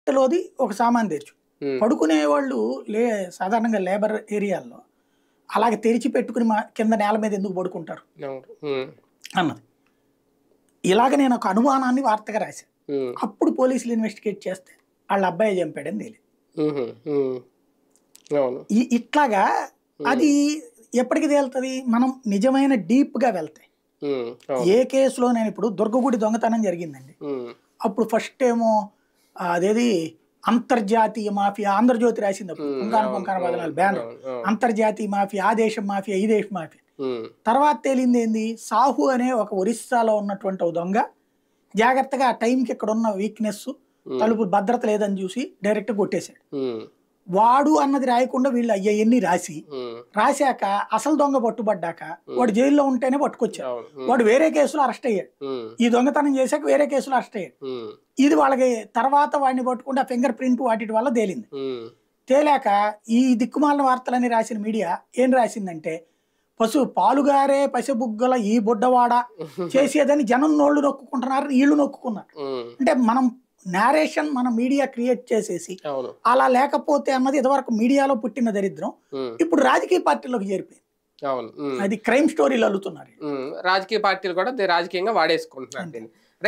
లోది ఒక సామాన్ తెరచు ఉమ్, పడుకునే వాళ్ళు లే సాధారణంగా లేబర్ ఏరియాల్లో అలాగే తెరిచి పెట్టుకుని మా కింద నేల మీద ఎందుకు పడుకుంటారు అవును ఉమ్, అన్నది ఇలాగ నేను ఒక అనుమానాన్ని వార్తగా రాశాను ఉమ్, అప్పుడు పోలీసులు ఇన్వెస్టిగేట్ చేస్తే వాళ్ళ అబ్బాయి చంపాడని తెలియదు ఉమ్, ఉమ్, అవును ఈ ఇట్లాగా అది ఎప్పటికి తేలుతుంది మనం నిజమైన డీప్గా వెళ్తాయి ఉమ్, అవును ఏ కేసులో నేను ఇప్పుడు దుర్గగుడి దొంగతనం జరిగిందండి ఉమ్, అప్పుడు ఫస్ట్ ఏమో ఆ, అదేది అంతర్జాతీయ మాఫియా ఆంధ్రజ్యోతి రాసింది అప్పుడు ఉమ్, పుంకాన అవును, పుంకాన అవును, బదనాలు బ్యానర్ అవును, అవును. అంతర్జాతీయ మాఫియా ఆ దేశం మాఫియా ఈ దేశం మాఫియా ఉమ్, తర్వాత తేలింది ఏంది సాహు అనే ఒక ఒరిస్సాలో ఉన్నటువంటి ఒక దొంగ జాగ్రత్తగా ఆ టైంకి ఇక్కడ ఉన్న వీక్నెస్ తలుపు భద్రత లేదని చూసి డైరెక్ట్ కొట్టేశాడు ఉమ్, వాడు అన్నది రాయకుండా వీళ్ళు అయ్యన్ని రాసి ఉమ్, రాశాక అసలు దొంగ పట్టుబడ్డాక వాడు జైల్లో ఉంటేనే పట్టుకొచ్చారు అవును ఉమ్, వాడు వేరే కేసులో అరెస్ట్ అయ్యాడు ఉమ్, ఈ దొంగతనం చేశాక వేరే కేసులో అరెస్ట్ అయ్యాడు ఉమ్, ఇది వాళ్ళకి తర్వాత వాడిని పట్టుకుంటే ఆ ఫింగర్ ప్రింట్ వాటి వల్ల తేలింది ఉమ్, తేలాక ఈ దిక్కుమాలిన వార్తలని రాసిన మీడియా ఏం రాసిందంటే పశు పాలుగారే పసిబుగ్గల ఈ బుడ్డవాడ చేసేదని జనం నోళ్ళు నొక్కుంటున్నారు వీళ్ళు నొక్కున్నారు ఉమ్, అంటే మనం నేరేషన్ మన మీడియా క్రియేట్ చేసేసి అవును అలా లేకపోతే అన్నది ఇదివరకు మీడియాలో పుట్టిన దరిద్రం ఉమ్, ఇప్పుడు రాజకీయ పార్టీలోకి చేరిపోయింది అవును ఉమ్. అది క్రైమ్ స్టోరీలు అల్లుతున్నారు ఉమ్, రాజకీయ పార్టీలు కూడా దే- రాజకీయంగా వాడేసుకుంటున్నారు దీన్ని